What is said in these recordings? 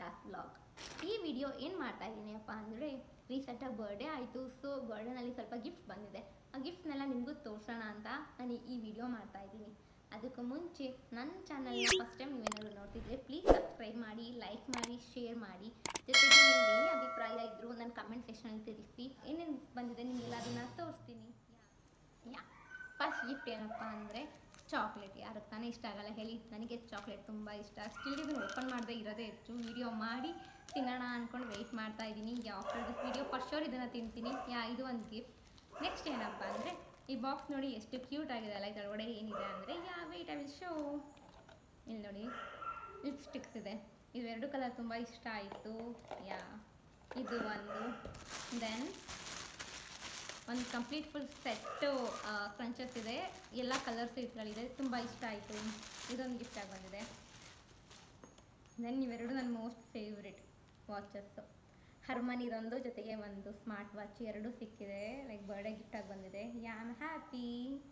Back vlog ಈ video ಏನು ಮಾಡ್ತಾ ಇದ್ದೀನಿ ಅಪ್ಪ ಅಂದರೆ ರೀಸೆಂಟಾಗಿ ಬರ್ಡೇ ಆಯಿತು ಸೊ ಬರ್ಡೇನಲ್ಲಿ ಸ್ವಲ್ಪ ಗಿಫ್ಟ್ ಬಂದಿದೆ ಆ ಗಿಫ್ಟ್ನೆಲ್ಲ ನಿಮಗೂ ತೋರಿಸೋಣ ಅಂತ ನಾನು ಈ ವಿಡಿಯೋ ಮಾಡ್ತಾ ಇದ್ದೀನಿ ಅದಕ್ಕೂ ಮುಂಚೆ ನನ್ನ ಚಾನಲ್ನ ಫಸ್ಟ್ ಟೈಮ್ ನೀವೇನಾದ್ರು ನೋಡ್ತಿದ್ರೆ ಪ್ಲೀಸ್ ಸಬ್ಸ್ಕ್ರೈಬ್ ಮಾಡಿ ಲೈಕ್ ಮಾಡಿ ಶೇರ್ ಮಾಡಿ ಜೊತೆಗೆ ನಿಮ್ಗೆ ಏನೇ ಅಭಿಪ್ರಾಯ ಇದ್ದರೂ ನನ್ನ ಕಮೆಂಟ್ ಸೆಕ್ಷನಲ್ಲಿ ತಿಳಿಸಿ ಏನೇನು ಬಂದಿದೆ ನಿಮಗೆಲ್ಲ ಅದನ್ನು ತೋರಿಸ್ತೀನಿ ಯಾ ಫಸ್ಟ್ ಗಿಫ್ಟ್ ಏನಪ್ಪ ಅಂದರೆ ಚಾಕ್ಲೇಟ್ ಯಾರಿಗೆ ತಾನೇ ಇಷ್ಟ ಆಗಲ್ಲ ಹೇಳಿ ನನಗೆ ಚಾಕ್ಲೇಟ್ ತುಂಬ ಇಷ್ಟ ಸ್ಟಿಲ್ ಇದನ್ನು ಓಪನ್ ಮಾಡದೆ ಇರೋದೇ ಹೆಚ್ಚು ವಿಡಿಯೋ ಮಾಡಿ ತಿನ್ನೋಣ ಅಂದ್ಕೊಂಡು ವೆಯ್ಟ್ ಮಾಡ್ತಾ ಇದ್ದೀನಿ after this video first sure ಇದನ್ನು ತಿಂತೀನಿ ಯಾ ಇದು ಒಂದು ಗಿಫ್ಟ್ ನೆಕ್ಸ್ಟ್ ಏನಪ್ಪ ಅಂದರೆ ಈ ಬಾಕ್ಸ್ ನೋಡಿ ಎಷ್ಟು ಕ್ಯೂಟ್ ಆಗಿದೆ ಅಲ್ಲ ಇದರೊಳಗಡೆ ಏನಿದೆ ಅಂದರೆ yeah wait I will show ಇಲ್ಲಿ ನೋಡಿ ಲಿಪ್ಸ್ಟಿಕ್ಸ್ ಇದೆ ಇವೆರಡು ಕಲರ್ ತುಂಬ ಇಷ್ಟ ಆಯಿತು ಯಾ ಇದು ಒಂದು ದೆನ್ ಒಂದು ಕಂಪ್ಲೀಟ್ ಫುಲ್ ಸೆಟ್ಟು ಕ್ರಂಚಸ್ ಇದೆ ಎಲ್ಲ ಕಲರ್ಸ್ ಇದರಲ್ಲಿದೆ ತುಂಬ ಇಷ್ಟ ಆಯಿತು ಇದೊಂದು ಗಿಫ್ಟ್ ಆಗಿ ಬಂದಿದೆ ದೆನ್ ಇವೆರಡು ನನ್ನ ಮೋಸ್ಟ್ ಫೇವ್ರೆಟ್ ವಾಚಸ್ಸು ಹರ್ಮನ್ ಇದೊಂದು ಜೊತೆಗೆ ಒಂದು ಸ್ಮಾರ್ಟ್ ವಾಚ್ ಎರಡು ಸಿಕ್ಕಿದೆ ಲೈಕ್ ಬರ್ಡೇ ಗಿಫ್ಟ್ ಆಗಿ ಬಂದಿದೆ ಯಾ ಆಮ್ ಹ್ಯಾಪಿ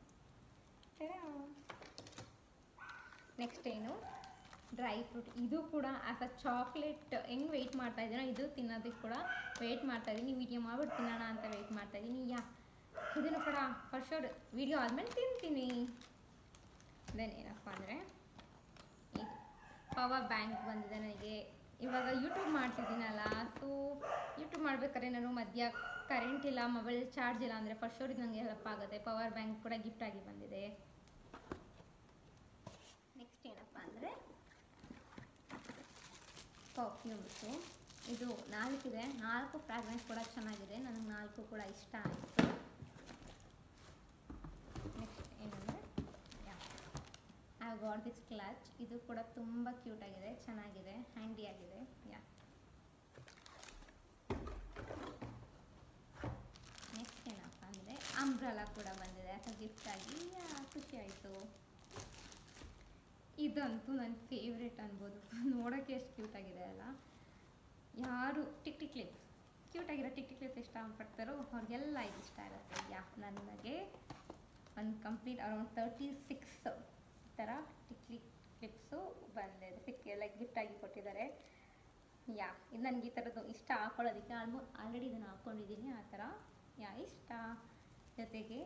ನೆಕ್ಸ್ಟ್ ಏನು ಡ್ರೈ ಫ್ರೂಟ್ ಇದು ಕೂಡ ಆಸ್ ಅ ಚಾಕ್ಲೇಟ್ ಹೆಂಗೆ ವೆಯ್ಟ್ ಮಾಡ್ತಾ ಇದ್ದೀನೋ ಇದು ತಿನ್ನೋದಕ್ಕೆ ಕೂಡ ವೆಯ್ಟ್ ಮಾಡ್ತಾ ಇದ್ದೀನಿ ವಿಡಿಯೋ ಮಾಡ್ಬಿಟ್ಟು ತಿನ್ನೋಣ ಅಂತ ವೆಯ್ಟ್ ಮಾಡ್ತಾ ಇದ್ದೀನಿ ಯಾ ಇದನ್ನು ಕೂಡ ಫಸ್ಟ್ ಶೋರ್ ವಿಡಿಯೋ ಆದಮೇಲೆ ತಿಂತೀನಿ ದೆನ್ ಏನಪ್ಪ ಅಂದರೆ ಇದು ಪವರ್ ಬ್ಯಾಂಕ್ ಬಂದಿದೆ ನನಗೆ ಇವಾಗ ಯೂಟ್ಯೂಬ್ ಮಾಡ್ತಿದ್ದೀನಲ್ಲ ಸೊ ಯೂಟ್ಯೂಬ್ ಮಾಡ್ಬೇಕಾದ್ರೆ ನಾನು ಮಧ್ಯ ಕರೆಂಟ್ ಇಲ್ಲ ಮೊಬೈಲ್ ಚಾರ್ಜ್ ಇಲ್ಲ ಅಂದರೆ ಫಸ್ಟ್ ಶೋರಿಗೆ ನನಗೆ ಹೆಲ್ಪ್ ಆಗುತ್ತೆ ಪವರ್ ಬ್ಯಾಂಕ್ ಕೂಡ ಗಿಫ್ಟ್ ಆಗಿ ಬಂದಿದೆ ನೆಕ್ಸ್ಟ್ ಏನಪ್ಪ ಅಂದರೆ ಪರ್ಫ್ಯೂಮ್ಸು ಇದು ನಾಲ್ಕಿದೆ ನಾಲ್ಕು ಫ್ರಾಗ್ರೆನ್ಸ್ ಕೂಡ ಚೆನ್ನಾಗಿದೆ ನನಗೆ ನಾಲ್ಕು ಕೂಡ ಇಷ್ಟ ಆಯಿತು ನೆಕ್ಸ್ಟ್ ಏನಂದರೆ ಐ ಗಾಟ್ ದಿಸ್ ಕ್ಲಚ್ ಇದು ಕೂಡ ತುಂಬ ಕ್ಯೂಟ್ ಆಗಿದೆ ಚೆನ್ನಾಗಿದೆ ಹ್ಯಾಂಡಿ ಆಗಿದೆ ಯಾ ನೆಕ್ಸ್ಟ್ ಏನಪ್ಪ ಅಂದರೆ ಅಂಬ್ರಲ ಕೂಡ ಬಂದಿದೆ ಅದು ಗಿಫ್ಟ್ ಆಗಿ ಯಾ ಖುಷಿ ಆಯಿತು ಇದಂತೂ ನನ್ನ ಫೇವ್ರೆಟ್ ಅನ್ಬೋದು ನೋಡೋಕ್ಕೆ ಎಷ್ಟು ಕ್ಯೂಟ್ ಆಗಿದೆ ಅಲ್ಲ ಯಾರು ಟಿಕ್ ಟಿಕ್ ಕ್ಲಿಪ್ಸ್ ಕ್ಯೂಟ್ ಆಗಿರೋ ಟಿಕ್ ಟಿಕ್ ಕ್ಲಿಪ್ಸ್ ಇಷ್ಟಪಡ್ತಾರೋ ಅವ್ರಿಗೆಲ್ಲ ಇದು ಇಷ್ಟ ಆಗುತ್ತೆ ಯಾ ನನಗೆ ಒಂದು ಕಂಪ್ಲೀಟ್ ಅರೌಂಡ್ ತರ್ಟಿ ಸಿಕ್ಸ್ ಥರ ಟಿಕ್ಲಿ ಕ್ಲಿಪ್ಸು ಬಂದಿದೆ ಸಿಕ್ಕಿ ಲೈಕ್ ಗಿಫ್ಟ್ ಆಗಿ ಕೊಟ್ಟಿದ್ದಾರೆ ಯಾ ಇದು ನನಗೆ ಈ ಥರದ್ದು ಇಷ್ಟ ಹಾಕೊಳ್ಳೋದಕ್ಕೆ ಆಲ್ಮೋ ಆಲ್ರೆಡಿ ಇದನ್ನು ಹಾಕ್ಕೊಂಡಿದ್ದೀನಿ ಆ ಥರ ಯಾ ಇಷ್ಟ ಜೊತೆಗೆ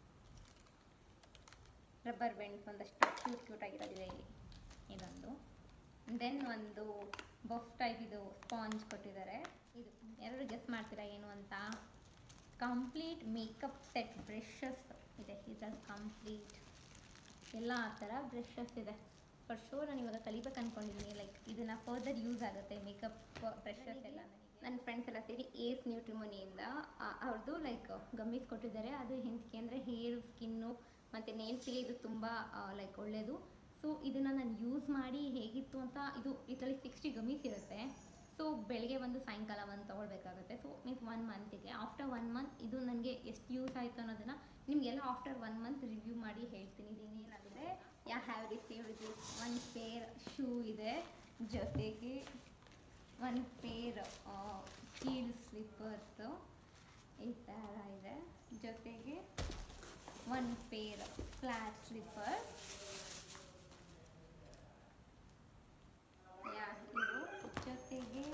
ರಬ್ಬರ್ ಬೆಂಡ್ಸ್ ಒಂದಷ್ಟು ಕ್ಯೂಟ್ ಕ್ಯೂಟ್ ಆಗಿರೋದಿದೆ ಇಲ್ಲಿ ಇದೊಂದು ದೆನ್ ಒಂದು ಬಫ್ ಟೈಪ್ ಇದು ಸ್ಪಾಂಜ್ ಕೊಟ್ಟಿದ್ದಾರೆ ಇದು ಎರಡು ಗೆಸ್ ಮಾಡ್ತೀರಾ ಏನು ಅಂತ ಕಂಪ್ಲೀಟ್ ಮೇಕಪ್ ಸೆಟ್ ಬ್ರಷಸ್ ಇದೆ ಇದ್ರಲ್ಲಿ ಕಂಪ್ಲೀಟ್ ಎಲ್ಲ ಆ ಥರ ಬ್ರಷಸ್ ಇದೆ ಫರ್ ಶೋರ್ ನಾನು ಇವಾಗ ಕಲಿಬೇಕು ಅಂದ್ಕೊಂಡಿದ್ದೀನಿ ಲೈಕ್ ಇದನ್ನು ಫರ್ದರ್ ಯೂಸ್ ಆಗುತ್ತೆ ಮೇಕಪ್ ಬ್ರಷಸ್ ಎಲ್ಲ ನನಗೆ ನನ್ನ ಫ್ರೆಂಡ್ಸ್ ಎಲ್ಲ ಸೇರಿ ಏಸ್ ನ್ಯೂಟ್ರಿಮೋನಿಯಿಂದ ಅವ್ರದ್ದು ಲೈಕ್ ಗಮ್ಮೀಸ್ ಕೊಟ್ಟಿದ್ದಾರೆ ಅದು ಹೆಂತಕ್ಕೆ ಅಂದರೆ ಹೇರು ಸ್ಕಿನ್ನು ಮತ್ತು ನೇಲ್ಸಿಗೆ ಇದು ತುಂಬ ಲೈಕ್ ಒಳ್ಳೆಯದು ಸೊ ಇದನ್ನು ನಾನು ಯೂಸ್ ಮಾಡಿ ಹೇಗಿತ್ತು ಅಂತ ಇದು ಇದರಲ್ಲಿ ಸಿಕ್ಸ್ಟಿ ಗಮೀಸ್ ಇರುತ್ತೆ ಸೊ ಬೆಳಗ್ಗೆ ಒಂದು ಸಾಯಂಕಾಲ ಒಂದು ತೊಗೊಳ್ಬೇಕಾಗುತ್ತೆ ಸೊ ಮೀನ್ಸ್ ಒನ್ ಮಂತಿಗೆ ಆಫ್ಟರ್ ಒನ್ ಮಂತ್ ಇದು ನನಗೆ ಎಷ್ಟು ಯೂಸ್ ಆಯಿತು ಅನ್ನೋದನ್ನು ನಿಮಗೆಲ್ಲ ಆಫ್ಟರ್ ಒನ್ ಮಂತ್ ರಿವ್ಯೂ ಮಾಡಿ ಹೇಳ್ತೀನಿ ಇದೇನೇನಾಗಿದೆ yeah have received this one pair shoe ಇದೆ ಜೊತೆಗೆ ಒನ್ ಪೇರ್ ಹೀಲ್ ಸ್ಲಿಪ್ಪರ್ಸು ಈ ಥರ ಇದೆ ಜೊತೆಗೆ one pair flat slipper yeah ಇದು ಜೊತೆಗೆ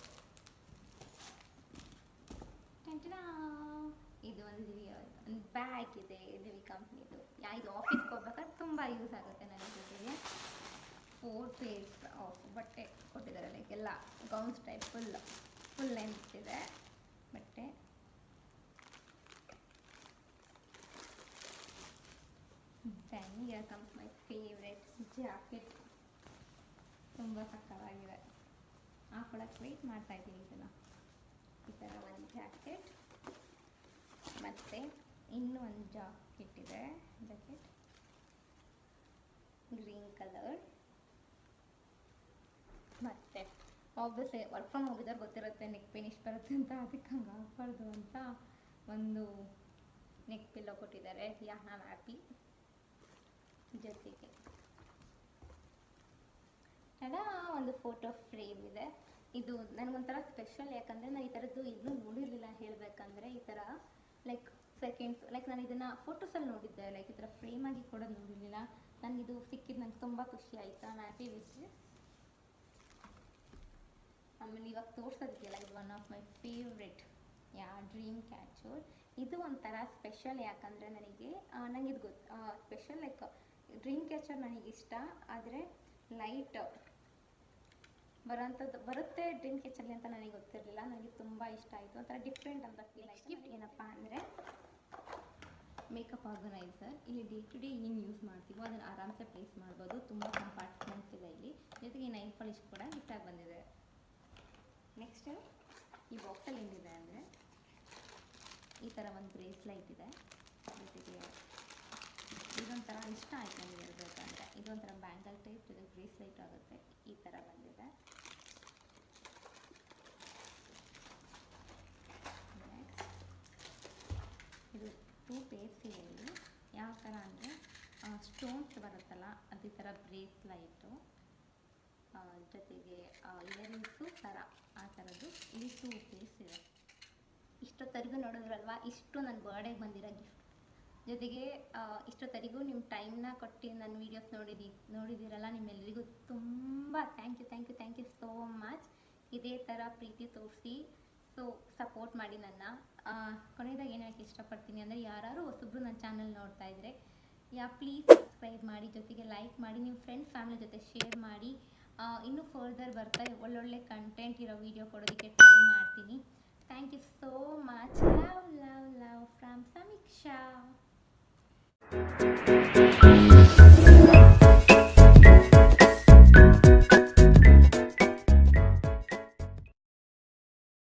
ಟಂಟಡಾ! ಇದು ಒಂದು ದಿವಿ ಒಂದು ಬ್ಯಾಗ್ ಇದೆ ದಿವಿ ಕಂಪ್ನಿದು ಯಾ ಇದು ಆಫೀಸ್ಗೆ ಹೋಗ್ಬೇಕಾದ್ರೆ ತುಂಬ ಯೂಸ್ ಆಗುತ್ತೆ ನನಗೆ ಜೊತೆಗೆ ಫೋರ್ ಪೇರ್ಸ್ ಆಫ್ ಬಟ್ಟೆ ಕೊಟ್ಟಿದ್ದಾರೆ ಲೈಕ್ ಎಲ್ಲ gowns type full full length ಇದೆ ಬಟ್ಟೆ then here comes my favourite jacket ತುಂಬ ಸಕ್ಕತ್ತಾಗಿದೆ ಹಾಕೊಳಕ್ಕೆ ವೆಯ್ಟ್ ಮಾಡ್ತಾ ಇದ್ದೀನಿ ಇದನ್ನು ಈ ಥರ ಒಂದು ಜಾಕೆಟ್ ಮತ್ತು ಇನ್ನೂ ಒಂದು ಜಾಕೆಟ್ ಇದೆ ಜಾಕೆಟ್ ಗ್ರೀನ್ ಕಲರ್ ಮತ್ತು ಆಬ್ವಿಯಸ್ಲಿ ವರ್ಕ್ ಫ್ರಮ್ ಹೋಗಿದ್ದಾರೆ ಗೊತ್ತಿರುತ್ತೆ ನೆಕ್ ಪೇನ್ ಇಷ್ಟು ಬರುತ್ತೆ ಅಂತ ಅದಕ್ಕೆ ಹಂಗೆ ಆಗಬಾರ್ದು ಅಂತ ಒಂದು ನೆಕ್ ಪಿಲ್ಲೋ ಕೊಟ್ಟಿದ್ದಾರೆ ಯಾ ನಾನು ಹ್ಯಾಪಿ ಜೊತೆಗೆ ಅಲ್ಲ ಒಂದು ಫೋಟೋ ಫ್ರೇಮ್ ಇದೆ ಇದು ನನಗೊಂಥರ ಸ್ಪೆಷಲ್ ಯಾಕಂದರೆ ನಾನು ಈ ಥರದ್ದು ಇನ್ನೂ ನೋಡಿರಲಿಲ್ಲ ಹೇಳಬೇಕಂದ್ರೆ ಈ ಥರ ಲೈಕ್ ಸೆಕೆಂಡ್ಸ್ ಲೈಕ್ ನಾನು ಇದನ್ನು ಫೋಟೋಸಲ್ಲಿ ನೋಡಿದ್ದೆ ಲೈಕ್ ಈ ಥರ ಫ್ರೇಮ್ ಆಗಿ ಕೊಡೋದು ನೋಡಿರಲಿಲ್ಲ ನನಗಿದು ಸಿಕ್ಕಿದ್ದು ನಂಗೆ ತುಂಬ ಖುಷಿ ಆಯಿತಾ ನಾನು ಹ್ಯಾಪಿ ವಿತ್ ಆಮೇಲೆ ಇವಾಗ ತೋರ್ಸೋದಿದೆಯಲ್ಲ ಇದು one of my favourite yeah dream catcher ಇದು ಒಂಥರ ಸ್ಪೆಷಲ್ ಯಾಕಂದರೆ ನನಗೆ ನನಗೆ ಇದು ಗೊತ್ತು ಸ್ಪೆಷಲ್ ಲೈಕ್ ಡ್ರೀಮ್ ಕ್ಯಾಚರ್ ನನಗೆ ಇಷ್ಟ ಆದರೆ ಲೈಟ್ ಬರೋಂಥದ್ದು ಬರುತ್ತೆ ಡ್ರೀಮ್ ಕ್ಯಾಚರ್ಲಿ ಅಂತ ನನಗೆ ಗೊತ್ತಿರಲಿಲ್ಲ ನನಗೆ ತುಂಬ ಇಷ್ಟ ಆಯಿತು ಒಂಥರ ಡಿಫ್ರೆಂಟ್ ಅಂತ ಫೀಲ್ ಆಯ್ತು ಗಿಫ್ಟ್ ಏನಪ್ಪ ಅಂದರೆ ಮೇಕಪ್ ಆರ್ಗನೈಸರ್ ಇಲ್ಲಿ ಡೇ ಟು ಡೇ ಏನು ಯೂಸ್ ಮಾಡ್ತೀವೋ ಅದನ್ನು ಆರಾಮ್ಸೆ ಪ್ಲೇಸ್ ಮಾಡ್ಬೋದು ತುಂಬ ಕಂಪಾರ್ಟ್ಮೆಂಟ್ಸ್ ಇದೆ ಇಲ್ಲಿ ಜೊತೆಗೆ ನೈಲ್ ಪಾಲಿಶ್ ಕೂಡ ಗಿಫ್ಟಾಗಿ ಬಂದಿದೆ ನೆಕ್ಸ್ಟ್ ಈ ಬಾಕ್ಸಲ್ಲಿ ಏನಿದೆ ಅಂದರೆ ಈ ಥರ ಒಂದು ಬ್ರೇಸ್ಲೈಟ್ ಇದೆ ಜೊತೆಗೆ ಇದೊಂಥರ ಇಷ್ಟ ಆಯ್ತು ನನಗೆ ಹೇಳ್ಬೇಕಂದ್ರೆ ಇದೊಂಥರ ಬ್ಯಾಂಗಲ್ ಟೈಪ್ ಜೊತೆಗೆ ಬ್ರೇಸ್ಲೈಟ್ ಆಗುತ್ತೆ ಈ ಥರ ಬಂದಿದೆ ನೆಕ್ಸ್ಟ್ ಇದು ಟೂ ಪೇರ್ಸ್ ಇದೆ ಇಲ್ಲಿ ಯಾವ ಥರ ಅಂದರೆ ಸ್ಟೋನ್ಸ್ ಬರುತ್ತಲ್ಲ ಅದೇ ಥರ ಬ್ರೇಸ್ಲೈಟು ಜೊತೆಗೆ ಇಯರಿಂಗ್ಸು ಥರ ಆ ಥರದ್ದು ಇಲ್ಲಿ ಟೂ ಪೀಸ್ ಇದೆ ಇಷ್ಟೊತ್ತರಿಗೂ ನೋಡಿದ್ರಲ್ವಾ ಇಷ್ಟು ನನ್ನ ಬರ್ಡೇಗೆ ಬಂದಿರೋ ಗಿಫ್ಟ್ ಜೊತೆಗೆ ಆ, ಇಷ್ಟೊತ್ತರಿಗೂ ನಿಮ್ಮ ಟೈಮ್ನ ಕೊಟ್ಟು ನನ್ನ ವೀಡಿಯೋಸ್ ನೋಡಿದಿ ನೋಡಿದ್ದೀರಲ್ಲ ನಿಮ್ಮೆಲ್ಲರಿಗೂ ತುಂಬ thank you thank you thank you so much ಇದೇ ಥರ ಪ್ರೀತಿ ತೋರಿಸಿ ಸೊ ಸಪೋರ್ಟ್ ಮಾಡಿ ನನ್ನ ಆ, ಕೊನೆಯದಾಗಿ ಏನು ಹೇಳಕ್ಕೆ ಇಷ್ಟಪಡ್ತೀನಿ ಅಂದರೆ ಯಾರು ಹೊಸಬ್ರು ನನ್ನ ಚಾನಲ್ ನೋಡ್ತಾ ಇದ್ದರೆ ಯಾ ಪ್ಲೀಸ್ ಸಬ್ಸ್ಕ್ರೈಬ್ ಮಾಡಿ ಜೊತೆಗೆ ಲೈಕ್ ಮಾಡಿ ನಿಮ್ಮ ಫ್ರೆಂಡ್ಸ್ ಫ್ಯಾಮಿಲಿ ಜೊತೆ ಶೇರ್ ಮಾಡಿ ಆ, ಇನ್ನೂ ಫರ್ದರ್ ಬರ್ತಾ ಒಳ್ಳೊಳ್ಳೆ ಕಂಟೆಂಟ್ ಇರೋ ವೀಡಿಯೋ ಕೊಡೋದಕ್ಕೆ ಟ್ರೈ ಮಾಡ್ತೀನಿ